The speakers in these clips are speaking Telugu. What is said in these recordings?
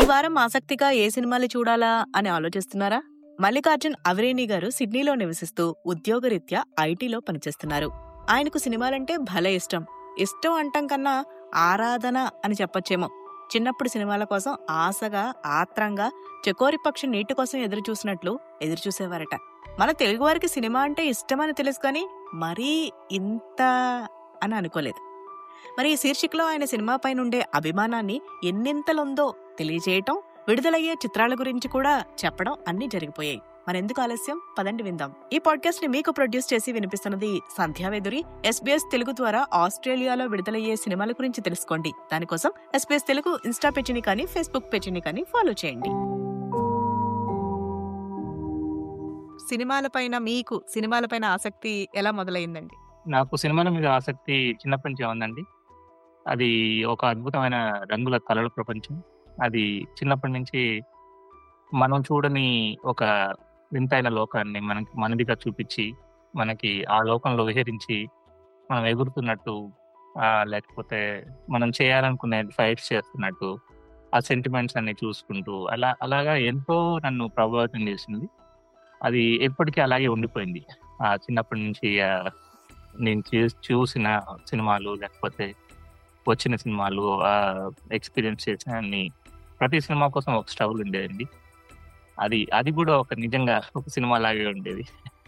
వారం ఆసక్తిగా ఏ సినిమాలు చూడాలా అని ఆలోచిస్తున్నారా మల్లికార్జున్ అవిరేణి గారు సిడ్నీలో నివసిస్తూ ఉద్యోగరీత్యా ఐటీలో పనిచేస్తున్నారు ఆయనకు సినిమాలంటే భలే ఇష్టం ఇష్టం అంటం కన్నా ఆరాధన అని చెప్పొచ్చేమో చిన్నప్పుడు సినిమాల కోసం ఆశగా ఆత్రంగా చకోరి పక్షి నీటి కోసం ఎదురు చూసినట్లు ఎదురు చూసేవారట మన తెలుగువారికి సినిమా అంటే ఇష్టమని తెలుసు కానీ మరీ ఇంత అని అనుకోలేదు మరి ఈ శీర్షికలో ఆయన సినిమాపై నుండే అభిమానాన్ని ఎన్నింతలుందో తెలియజేయటం విడుదలయ్యే చిత్రాల గురించి కూడా చెప్పడం అన్నీ జరిగిపోయాయి మరెందుకు ఆలస్యం పదండి విందాం ఈ పాడ్కాస్ట్ ని మీకు ప్రొడ్యూస్ చేసి వినిపిస్తున్నది సంధ్యావేదురి ఎస్బీఎస్ తెలుగు ద్వారా ఆస్ట్రేలియాలో విడుదలయ్యే సినిమాల గురించి తెలుసుకోండి దానికోసం ఎస్బీఎస్ తెలుగు ఇన్స్టా పేజీని కానీ ఫేస్బుక్ పేజీని కానీ ఫాలో చేయండి సినిమాలపైన మీకు సినిమాలపైన ఆసక్తి ఎలా మొదలైందండి నాకు సినిమాల మీద ఆసక్తి చిన్నప్పటి నుంచే ఉందండి అది ఒక అద్భుతమైన రంగుల కలల ప్రపంచం అది చిన్నప్పటి నుంచి మనం చూడని ఒక వింతైన లోకాన్ని మనకి మనదిగా చూపించి మనకి ఆ లోకంలో విహరించి మనం ఎగురుతున్నట్టు ఆ, లేకపోతే మనం చేయాలనుకునే ఫైట్స్ చేస్తున్నట్టు ఆ సెంటిమెంట్స్ అన్ని చూసుకుంటూ అలా అలాగా ఎంతో నన్ను ప్రభావితం చేసింది అది ఎప్పటికీ అలాగే ఉండిపోయింది ఆ చిన్నప్పటి నుంచి ఆ, నేను చూ- చూసిన సినిమాలు లేకపోతే వచ్చిన సినిమాలు ఎక్స్పీరియన్స్ చేసిన అన్ని ప్రతి సినిమా కోసం ఒక స్ట్రగుల్ ఉండేదండి అది అది కూడా ఒక నిజంగా ఒక సినిమా లాగే ఉండేది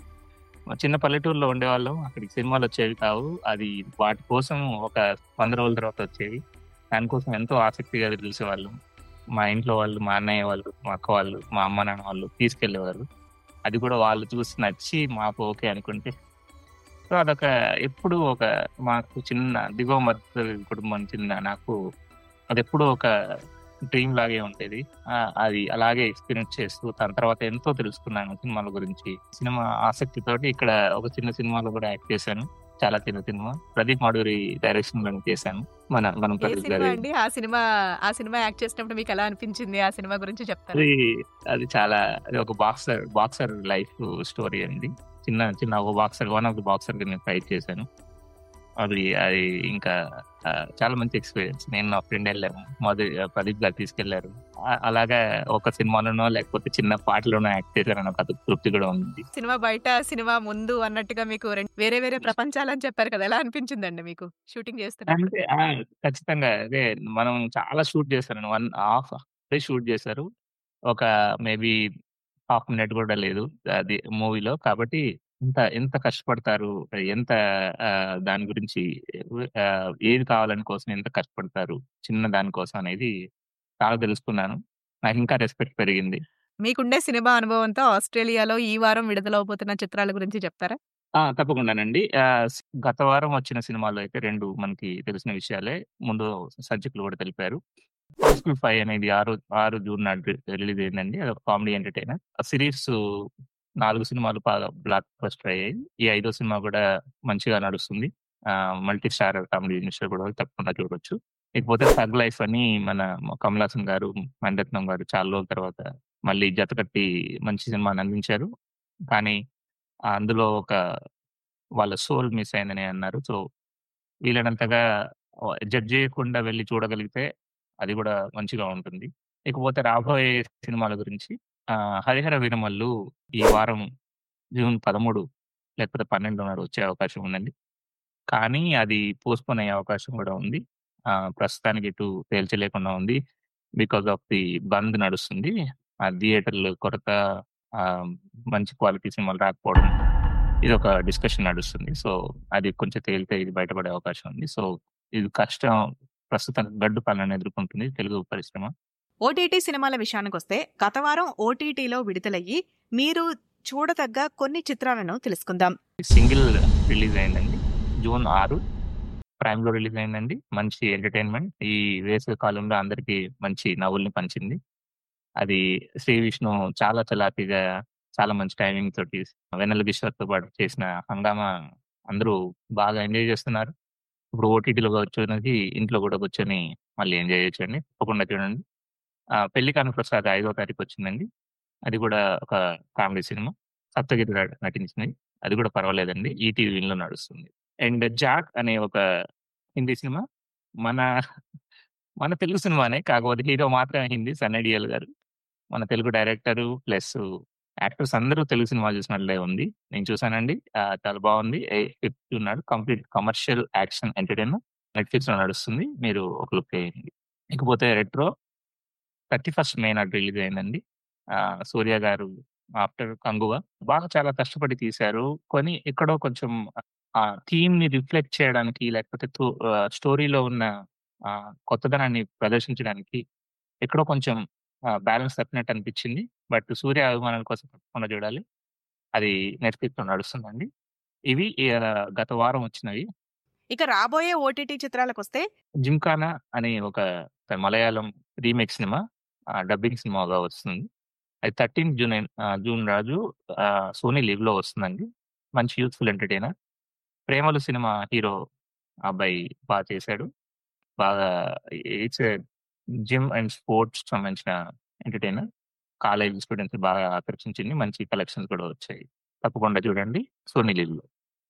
మా చిన్న పల్లెటూరులో ఉండేవాళ్ళం అక్కడికి సినిమాలు వచ్చేవి కావు అది వాటి కోసం ఒక వంద రోజుల తర్వాత వచ్చేవి దానికోసం ఎంతో ఆసక్తిగా ఎదురు చూసేవాళ్ళం మా ఇంట్లో వాళ్ళు మా అన్నయ్య వాళ్ళు మా అక్క వాళ్ళు మా అమ్మ నాన్న వాళ్ళు తీసుకెళ్లేవారు అది కూడా వాళ్ళు చూసి నచ్చి మాకు ఓకే అనుకుంటే సో అదొక ఎప్పుడు ఒక మాకు చిన్న దిగువ మధ్య కుటుంబం చిన్న నాకు అది ఎప్పుడు ఒక డ్రీమ్ లాగే ఉండేది ఆ, అది అలాగే ఎక్స్పీరియన్స్ చేస్తూ దాని తర్వాత ఎంతో తెలుసుకున్నాను సినిమాల గురించి సినిమా ఆసక్తితోటి ఇక్కడ ఒక చిన్న సినిమాలో కూడా యాక్ట్ చేశాను చాలా చిన్న సినిమా ప్రదీప్ మాడూరి డైరెక్షన్ లో చేశాను మన మనం ఏ ప్రదీప్ సినిమా గారి అండి ఆ సినిమా ఆ సినిమా యాక్ట్ చేసినప్పుడు మీకు ఎలా అనిపించింది ఆ సినిమా గురించి చెప్తారా అది అది చాలా అది ఒక బాక్సర్ బాక్సర్ లైఫ్ స్టోరీ అండి చిన్న చిన్న ఒక boxer one of the boxer నేను ఫైట్ చేశాను అది అది ఇంకా ఆ, చాలా మంచి ఎక్స్పీరియన్స్ నేను నా ఫ్రెండ్ వెళ్ళాము మొదటి ప్రదీప్ గారు తీసుకెళ్లారు ఆ- అలాగా ఒక సినిమాలోనో లేకపోతే చిన్న పాటలోనో యాక్ట్ చేశారని ఒక తృప్తి కూడా ఉంది సినిమా బయట సినిమా ముందు అన్నట్టుగా మీకు రెండు వేరే వేరే ప్రపంచాలని చెప్పారు కదా ఎలా అనిపించిందండి మీకు షూటింగ్ చేస్తున్నప్పుడు అంటే ఆ, ఖచ్చితంగా అదే మనం చాలా షూట్ చేశారు వన్ హాఫ్ డే షూట్ చేశారు ఒక మేబీ హాఫ్ మినిట్ కూడా లేదు అది మూవీలో కాబట్టి ఎంత ఎంత కష్టపడతారు ఎంత ఆ, దాని గురించి ఆ, ఏది కావాలని కోసం ఎంత కష్టపడతారు చిన్న దానికోసం అనేది చాలా తెలుసుకున్నాను నాకు ఇంకా రెస్పెక్ట్ పెరిగింది మీకుండే సినిమా అనుభవంతో ఆస్ట్రేలియాలో ఈ వారం విడుదలవబోతున్న చిత్రాల గురించి చెప్తారా ఆ! తప్పకుండానండి. ఆహ్, స్ గత వారం వచ్చిన సినిమాల్లో అయితే 2 మనకి తెలిసిన విషయాలే. ముందు సర్జికల్ కూడా తెలిపారు. 'హౌస్‌ఫుల్ 5' అనేది ఆరో 6 జూన్ నాడు రిలీజ్ అయిందండి. అదొక కామెడీ ఎంటర్‌టైనర్. ఆ సిరీస్ 4 సినిమాలు బాగా బ్లాక్ బస్టర్ అయ్యాయి. ఈ ఐదో సినిమా కూడా మంచిగా నడుస్తుంది. ఆహ్, మల్టీ స్టారర్ కామెడీ మినిస్టర్ కూడా తప్పకుండా చూడొచ్చు. ఇకపోతే 'థగ్ లైఫ్' అని మన కమల్ హాసన్ గారు, మణిరత్నం గారు చాలా రోజుల తర్వాత మళ్ళీ జతకట్టి మంచి సినిమాని అందించారు. కానీ అందులో ఒక వాళ్ళ సోల్ మిస్ అయిందని అన్నారు. సో, వీలైనంతగా ఆహ్, జడ్జ్ చేయకుండా వెళ్లి చూడగలిగితే అది కూడా మంచిగా ఉంటుంది. ఇకపోతే రాబోయే సినిమాల గురించి ఆహ్, 'హరిహర వీరమల్లు' ఈ వారం జూన్ 13 లేకపోతే 12 నాడు వచ్చే అవకాశం ఉందండి. కానీ అది పోస్ట్‌పోన్ అయ్యే అవకాశం కూడా ఉంది. ఆహ్, ప్రస్తుతానికి ఎటు తేల్చలేకుండా ఉంది. బికాస్ ఆఫ్ ది బంద్ నడుస్తుంది. ఆ థియేటర్‌లు కొరత ఆహ్, మంచి క్వాలిటీ సినిమాలు రాకపోవడం ఇదొక డిస్కషన్ నడుస్తుంది. సో, అది కొంచెం తేలితే ఇది బయటపడే అవకాశం ఉంది. సో, ఇది కష్టం ప్రస్తుతం గడ్డు పాలన ఎదుర్కొంటుంది తెలుగు పరిశ్రమ. ఓటీటీ సినిమాల విషయానికొస్తే గత వారం ఓటీటీలో విడుదలయ్యి మీరు చూడదగ్గ కొన్ని చిత్రాలను తెలుసుకుందాం సింగిల్ రిలీజ్ అయిందండి. జూన్ 6 ప్రైమ్‌లో రిలీజ్ అయిందండి. మంచి ఎంటర్‌టైన్‌మెంట్. ఈ వేసవి కాలంలో అందరికీ మంచి నవ్వుల్ని పంచింది. అది శ్రీ విష్ణు చాలా చలాకీగా చాలా మంచి టైమింగ్ తోటి వెన్నెల కిషోర్‌తో పాటు చేసిన హంగామా అందరూ బాగా ఎంజాయ్ చేస్తున్నారు. ఇప్పుడు ఓటీటీలో వచ్చినది ఇంట్లో కూడా కూర్చొని మళ్ళీ ఎంజాయ్ చేయొచ్చండి. తప్పకుండా చూడండి. ఆహ్, 'పెళ్లి కాను ప్రసాద్' ఐదో తారీఖు వచ్చిందండి. అది కూడా ఒక కామెడీ సినిమా. సప్తగిరి న నటించింది. అది కూడా పర్వాలేదండి. ఈటీవీ విన్‌లో నడుస్తుంది. అండ్ 'జాక్' అనే ఒక హిందీ సినిమా మన మన తెలుగు సినిమానే. కాకపోతే హీరో మాత్రమే హిందీ 'సన్నీ డియోల్' గారు. మన తెలుగు డైరెక్టరు ప్లస్ యాక్టర్స్ అందరూ తెలుగు సినిమా చూసినట్లే ఉంది. నేను చూసానండి. ఆహ్, చాలా బావుంది. ఏ చెప్తున్నాడు కంప్లీట్ కమర్షియల్ యాక్షన్ ఎంటర్‌టైనర్. నెట్‌ఫ్లిక్స్‌లో నడుస్తుంది. మీరు ఒక లుక్ ఎయండి. ఇకపోతే 'రెట్రో' 31 మే నాడు రిలీజ్ అయిందండి. ఆహ్, సూర్య గారు ఆఫ్టర్ 'కంగువ' బాగా చాలా కష్టపడి తీశారు. కానీ ఎక్కడో కొంచెం ఆ థీమ్‌ని రిఫ్లెక్ట్ చేయడానికి లేకపోతే తో ఆహ్, స్టోరీలో ఉన్న ఆహ్, కొత్తదనాన్ని ప్రదర్శించడానికి ఎక్కడో కొంచెం ఆహ్, బ్యాలెన్స్ తప్పినట్టు అనిపించింది. బట్ సూర్య అభిమానుల కోసం తప్పకుండా చూడాలి. అది నెట్‌ఫ్లిక్స్‌లో నడుస్తుందండి. ఇవి ఆహ్, గత వారం వచ్చినవి. ఇక రాబోయే ఓటీటీ చిత్రాలకొస్తే 'జిమ్‌ఖానా' అనే ఒక మలయాళం రీమేక్ సినిమా ఆహ్, డబ్బింగ్ సినిమాగా వస్తుంది. అది 13 జూన్ ఆహ్, జూన్ రాజు ఆహ్, సోనీ లివ్‌లో వస్తుందండి. మంచి youthful entertainer. 'Premalu' cinema hero అబ్బాయి బా చేశాడు. బాగా ఇట్స్ ఎ జిమ్ అండ్ స్పోర్ట్స్‌కి సంబంధించిన ఎంటర్‌టైనర్. కాలేజ్ స్టూడెంట్స్‌ని బాగా ఆకర్షించింది. మంచి కలెక్షన్స్ కూడా వచ్చాయి. తప్పకుండా చూడండి సోనీ లివ్‌లో.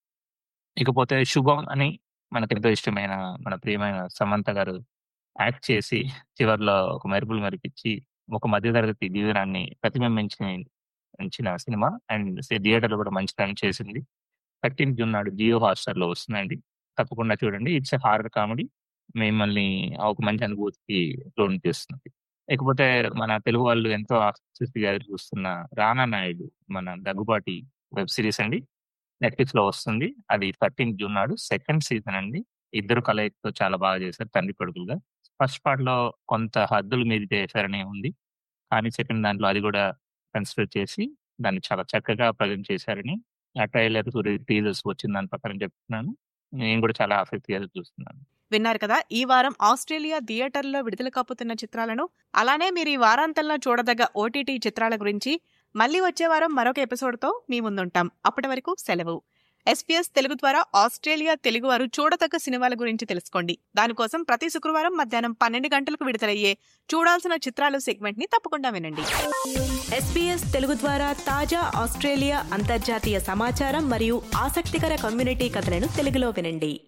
ఇకపోతే 'శుభం' అని మనకెంతో ఇష్టమైన మన ప్రియమైన సమంత గారు యాక్ట్ చేసి చివర్లో ఒక మెరుపులు మెరిపించి ఒక మధ్య తరగతి జీవనాన్ని ప్రతిబింబించి ఉంచిన సినిమా అండ్ సే థియేటర్‌లో కూడా మంచి రన్ చేసింది. 13 జూన్ నాడు జియో హాట్‌స్టార్‌లో వస్తుందండి. తప్పకుండా చూడండి. It's a horror comedy. మిమ్మల్ని ఒక మంచి అనుభూతికి లోను చేస్తుంది. ఇకపోతే మన తెలుగు వాళ్ళు ఎంతో ఆసక్తిగా ఎదురు చూస్తున్న 'రానా నాయుడు' మన దగ్గుబాటి వెబ్ సీరీస్ అండి. నెట్‌ఫ్లిక్స్‌లో వస్తుంది. అది 13 జూన్ నాడు సెకండ్ సీజన్ అండి. ఇద్దరు కలయికతో చాలా బాగా చేశారు తండ్రి కొడుకులుగా. ఫస్ట్ పార్ట్‌లో కొంత హద్దులు మీరి చేశారని ఉంది. కానీ సెకండ్ దాంట్లో అది కూడా కన్సిడర్ చేసి దాన్ని చాలా చక్కగా ప్రజెంట్ చేశారని ఆ ట్రైలర్, టీజర్స్ వచ్చిన దాని ప్రకారం చెప్తున్నాను. నేను కూడా చాలా ఆసక్తిగా చూస్తున్నాను. విన్నారు కదా! ఈ వారం ఆస్ట్రేలియా థియేటర్‌లో విడుదల కాబోతున్న చిత్రాలను, అలానే మీరు ఈ వారాంతంలో చూడదగ్గ ఓటీటీ చిత్రాల గురించి మళ్ళీ వచ్చే వారం మరొక ఎపిసోడ్‌తో మీ ముందుంటాం. అప్పటి వరకు సెలవు. ఎస్‌బీఎస్ తెలుగు ద్వారా ఆస్ట్రేలియా తెలుగువారు చూడదగ్గ సినిమాల గురించి తెలుసుకోండి. దానికోసం ప్రతి శుక్రవారం మధ్యాహ్నం 12 గంటలకు విడుదలయ్యే చూడాల్సిన చిత్రాలు సెగ్మెంట్‌ని తప్పకుండా వినండి. ఎస్‌బీఎస్ తెలుగు ద్వారా తాజా ఆస్ట్రేలియా అంతర్జాతీయ సమాచారం మరియు ఆసక్తికర కమ్యూనిటీ కథలను తెలుగులో వినండి.